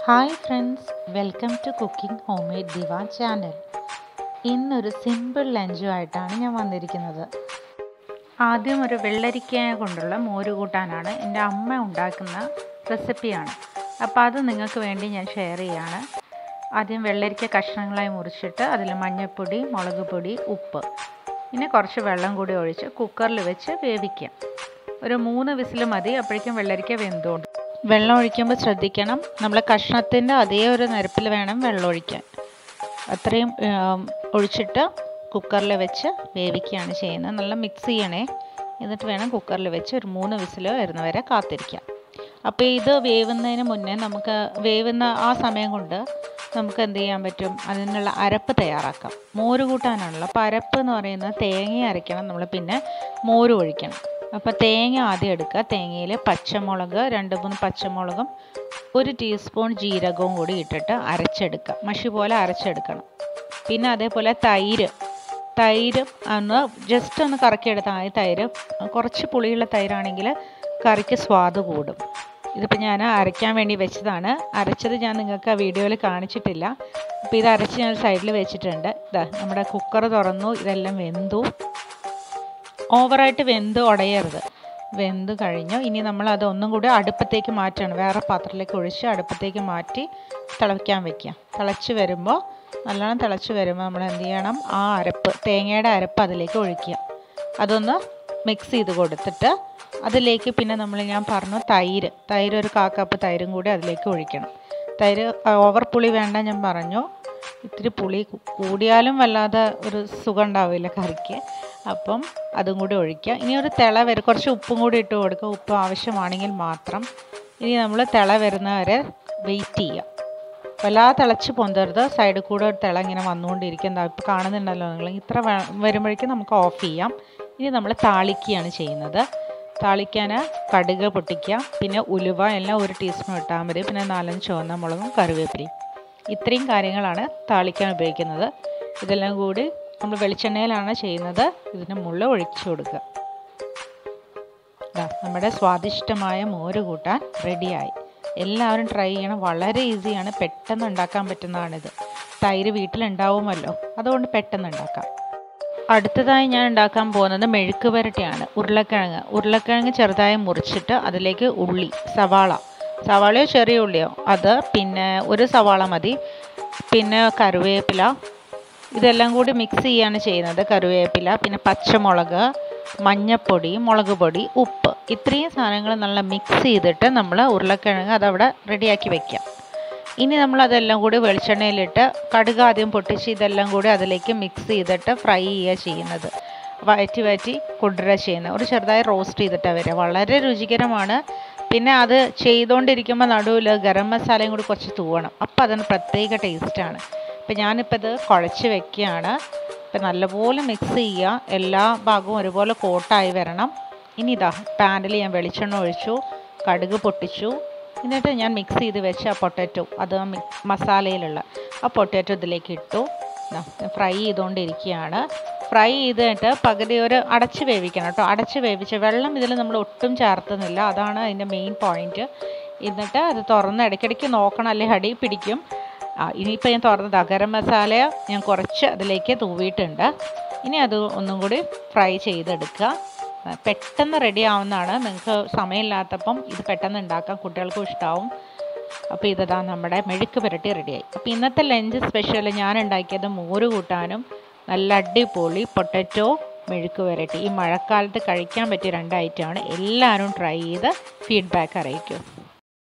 hi friends welcome to cooking home made Diva channel ഇന്നൊരു simple ലഞ്ചുമായിട്ടാണ് ഞാൻ വന്നിരിക്കുന്നത് ആദ്യം ഒരു വെള്ളരിക്ക കൊണ്ടുള്ള മോര് കൂട്ടാനാണ് എൻ്റെ അമ്മ ഉണ്ടാക്കുന്ന റെസിപ്പിയാണ് അപ്പോൾ അത് നിങ്ങൾക്ക് വേണ്ടി ഞാൻ ഷെയർ ചെയ്യാണ് ആദ്യം വെള്ളരിക്ക കഷ്ണങ്ങളായി മുറിച്ചിട്ട് അതിൽ മഞ്ഞൾപ്പൊടി മുളക് പൊടി ഉപ്പ് പിന്നെ കുറച്ച് വെള്ളം കൂടി ഒഴിച്ച് കുക്കറിൽ വെച്ച് വേവിക്കാം ഒരു മൂന്ന് വിസിൽ മതി അപ്പോഴേക്കും വെള്ളരിക്ക വെന്തുകൊണ്ട് വെള്ളം ഒഴിക്കുമ്പോൾ ശ്രദ്ധിക്കണം നമ്മൾ കഷ്ണത്തിൻ്റെ അതേ ഒരു നിരപ്പിൽ വേണം വെള്ളം ഒഴിക്കാൻ അത്രയും ഒഴിച്ചിട്ട് കുക്കറിൽ വെച്ച് വേവിക്കുകയാണ് ചെയ്യുന്നത് നല്ല മിക്സ് ചെയ്യണേ എന്നിട്ട് വേണം കുക്കറിൽ വെച്ച് ഒരു മൂന്ന് വിസിൽ വരുന്നവരെ കാത്തിരിക്കാം അപ്പോൾ ഇത് വേവുന്നതിന് മുന്നേ നമുക്ക് വേവുന്ന ആ സമയം കൊണ്ട് നമുക്ക് എന്ത് ചെയ്യാൻ പറ്റും അതിനുള്ള അരപ്പ് തയ്യാറാക്കാം മോര് കൂട്ടാനാണല്ലോ അപ്പോൾ അരപ്പ് എന്ന് പറയുന്നത് തേങ്ങ അരയ്ക്കണം നമ്മൾ പിന്നെ മോര് ഒഴിക്കണം അപ്പോൾ തേങ്ങ ആദ്യം എടുക്കുക തേങ്ങയിൽ പച്ചമുളക് രണ്ട് മൂന്ന് പച്ചമുളകും ഒരു ടീസ്പൂൺ ജീരകവും കൂടി ഇട്ടിട്ട് അരച്ചെടുക്കുക മഷി പോലെ അരച്ചെടുക്കണം പിന്നെ അതേപോലെ തൈര് തൈര് ഒന്ന് ജസ്റ്റ് ഒന്ന് കറക്കിയെടുത്താൽ മതി തൈര് കുറച്ച് പുളിയുള്ള തൈരാണെങ്കിൽ കറിക്ക് സ്വാദ് കൂടും ഇതിപ്പോൾ ഞാൻ അരയ്ക്കാൻ വേണ്ടി വെച്ചതാണ് അരച്ചത് ഞാൻ നിങ്ങൾക്ക് ആ വീഡിയോയിൽ കാണിച്ചിട്ടില്ല അപ്പോൾ ഇത് അരച്ച് ഞാൻ സൈഡിൽ വെച്ചിട്ടുണ്ട് ഇതാ നമ്മുടെ കുക്കർ തുറന്നു ഇതെല്ലാം വെന്തു ഓവറായിട്ട് വെന്ത് ഉടയരുത് വെന്ത് കഴിഞ്ഞു ഇനി നമ്മൾ അത് ഒന്നും കൂടി അടുപ്പത്തേക്ക് മാറ്റണം വേറെ പാത്രത്തിലേക്ക് ഒഴിച്ച് അടുപ്പത്തേക്ക് മാറ്റി തിളയ്ക്കാൻ വെക്കുക തിളച്ച് വരുമ്പോൾ നല്ലോണം തിളച്ച് വരുമ്പോൾ നമ്മൾ എന്ത് ചെയ്യണം ആ അരപ്പ് തേങ്ങയുടെ അരപ്പ് അതിലേക്ക് ഒഴിക്കുക അതൊന്ന് മിക്സ് ചെയ്ത് കൊടുത്തിട്ട് അതിലേക്ക് പിന്നെ നമ്മൾ ഞാൻ പറഞ്ഞു തൈര് തൈര് ഒരു കാ കപ്പ് തൈരും കൂടി അതിലേക്ക് ഒഴിക്കണം തൈര് ഓവർ പുളി വേണ്ട ഞാൻ പറഞ്ഞു ഇത്തിരി പുളി കൂടിയാലും വല്ലാതെ ഒരു സുഖം ഉണ്ടാവില്ല കറിക്ക് അപ്പം അതും കൂടി ഒഴിക്കുക ഇനി ഒരു തിള വരും കുറച്ച് ഉപ്പും കൂടി ഇട്ട് കൊടുക്കുക ഉപ്പ് ആവശ്യമാണെങ്കിൽ മാത്രം ഇനി നമ്മൾ തിള വരുന്നവരെ വെയിറ്റ് ചെയ്യുക വല്ലാതെ തിളച്ച് പൊന്തരുത് സൈഡിൽ കൂടെ ഒരു തിള ഇങ്ങനെ വന്നുകൊണ്ടിരിക്കും എന്താ ഇപ്പോൾ കാണുന്നുണ്ടല്ലോ നിങ്ങൾ ഇത്ര വരുമ്പോഴേക്കും നമുക്ക് ഓഫ് ചെയ്യാം ഇനി നമ്മൾ താളിക്കുകയാണ് ചെയ്യുന്നത് താളിക്കാൻ കടുക് പൊട്ടിക്കുക പിന്നെ ഉലുവ എല്ലാം ഒരു ടീസ്പൂൺ ഇട്ടാൽ മതി പിന്നെ നാലഞ്ച് ചുവന്ന മുളകും കറിവേപ്പിലയും ഇത്രയും കാര്യങ്ങളാണ് താളിക്കാൻ ഉപയോഗിക്കുന്നത് ഇതെല്ലാം കൂടി നമ്മൾ വെളിച്ചെണ്ണയിലാണ് ചെയ്യുന്നത് ഇതിന് മുള്ള ഒഴിച്ചു കൊടുക്കുക നമ്മുടെ സ്വാദിഷ്ടമായ മോര് കൂട്ടാൻ റെഡിയായി എല്ലാവരും ട്രൈ ചെയ്യണം വളരെ ഈസിയാണ് പെട്ടെന്ന് ഉണ്ടാക്കാൻ പറ്റുന്നതാണിത് തൈര് വീട്ടിലുണ്ടാവുമല്ലോ അതുകൊണ്ട് പെട്ടെന്ന് ഉണ്ടാക്കാം അടുത്തതായി ഞാൻ ഉണ്ടാക്കാൻ പോകുന്നത് മെഴുക്ക് പുരട്ടിയാണ് ഉരുളക്കിഴങ്ങ് ഉരുളക്കിഴങ്ങ് ചെറുതായി മുറിച്ചിട്ട് അതിലേക്ക് ഉള്ളി സവാള സവാളയോ ചെറിയ ഉള്ളിയോ അത് പിന്നെ ഒരു സവാള മതി പിന്നെ കറിവേപ്പില ഇതെല്ലാം കൂടി മിക്സ് ചെയ്യാണ് ചെയ്യുന്നത് കറിവേപ്പില പിന്നെ പച്ചമുളക് മഞ്ഞൾപ്പൊടി മുളക് പൊടി ഉപ്പ് ഇത്രയും സാധനങ്ങൾ നല്ല മിക്സ് ചെയ്തിട്ട് നമ്മൾ ഉരുളക്കിഴങ്ങ് അതവിടെ റെഡിയാക്കി വെക്കാം ഇനി നമ്മൾ അതെല്ലാം കൂടി വെളിച്ചെണ്ണയിലിട്ട് കടുക് ആദ്യം പൊട്ടിച്ച് ഇതെല്ലാം കൂടി അതിലേക്ക് മിക്സ് ചെയ്തിട്ട് ഫ്രൈ ചെയ്യുക ചെയ്യുന്നത് വയറ്റി വയറ്റി കൊണ്ടുവരിക ചെയ്യുന്നത് ഒരു ചെറുതായി റോസ്റ്റ് ചെയ്തിട്ടാണ് വരിക വളരെ രുചികരമാണ് പിന്നെ അത് ചെയ്തുകൊണ്ടിരിക്കുമ്പോൾ നടുവിൽ ഗരം മസാലയും കൂടി കുറച്ച് തൂവണം അപ്പോൾ അതിന് പ്രത്യേക ടേസ്റ്റാണ് ഇപ്പം ഞാനിപ്പോൾ ഇത് കുഴച്ച് വെക്കുകയാണ് ഇപ്പം നല്ലപോലെ മിക്സ് ചെയ്യുക എല്ലാ ഭാഗവും ഒരുപോലെ കോട്ടായി വരണം ഇനി ഇതാ പാനിൽ ഞാൻ വെളിച്ചെണ്ണ ഒഴിച്ചു കടുക് പൊട്ടിച്ചു എന്നിട്ട് ഞാൻ മിക്സ് ചെയ്ത് വെച്ച ആ പൊട്ടാറ്റോ അത് മസാലയിലുള്ള ആ പൊട്ടാറ്റോ ഇതിലേക്ക് ഇട്ടു ഫ്രൈ ചെയ്തുകൊണ്ടിരിക്കുകയാണ് ഫ്രൈ ചെയ്തിട്ട് പകുതി ഒരു അടച്ച് വേവിക്കണം കേട്ടോ അടച്ച് വേവിച്ച് വെള്ളം ഇതിൽ നമ്മൾ ഒട്ടും ചേർത്തുന്നില്ല അതാണ് അതിൻ്റെ മെയിൻ പോയിൻറ്റ് എന്നിട്ട് അത് തുറന്ന് ഇടയ്ക്കിടയ്ക്ക് നോക്കണം അല്ലെങ്കിൽ അടി പിടിക്കും ആ ഇനിയിപ്പോൾ ഞാൻ തുറന്നത് ഗരം മസാല ഞാൻ കുറച്ച് അതിലേക്ക് തൂവിയിട്ടുണ്ട് ഇനി അത് ഒന്നും കൂടി ഫ്രൈ ചെയ്തെടുക്കുക പെട്ടെന്ന് റെഡി ആവുന്നതാണ് നിങ്ങൾക്ക് സമയമില്ലാത്തപ്പം ഇത് പെട്ടെന്ന് ഉണ്ടാക്കാം കുട്ടികൾക്കും ഇഷ്ടമാവും അപ്പോൾ ഇതാ നമ്മുടെ മെഴുക്ക് പുരട്ടി റെഡിയായി അപ്പോൾ ഇന്നത്തെ ലഞ്ച് സ്പെഷ്യൽ ഞാൻ ഉണ്ടാക്കിയത് മോര് കൂട്ടാനും നല്ല അടിപൊളി പൊട്ടറ്റോ മെഴുക്ക് പുരട്ടി ഈ മഴക്കാലത്ത് കഴിക്കാൻ പറ്റിയ രണ്ട് ഐറ്റമാണ് എല്ലാവരും ട്രൈ ചെയ്ത് ഫീഡ്ബാക്ക് അറിയിക്കും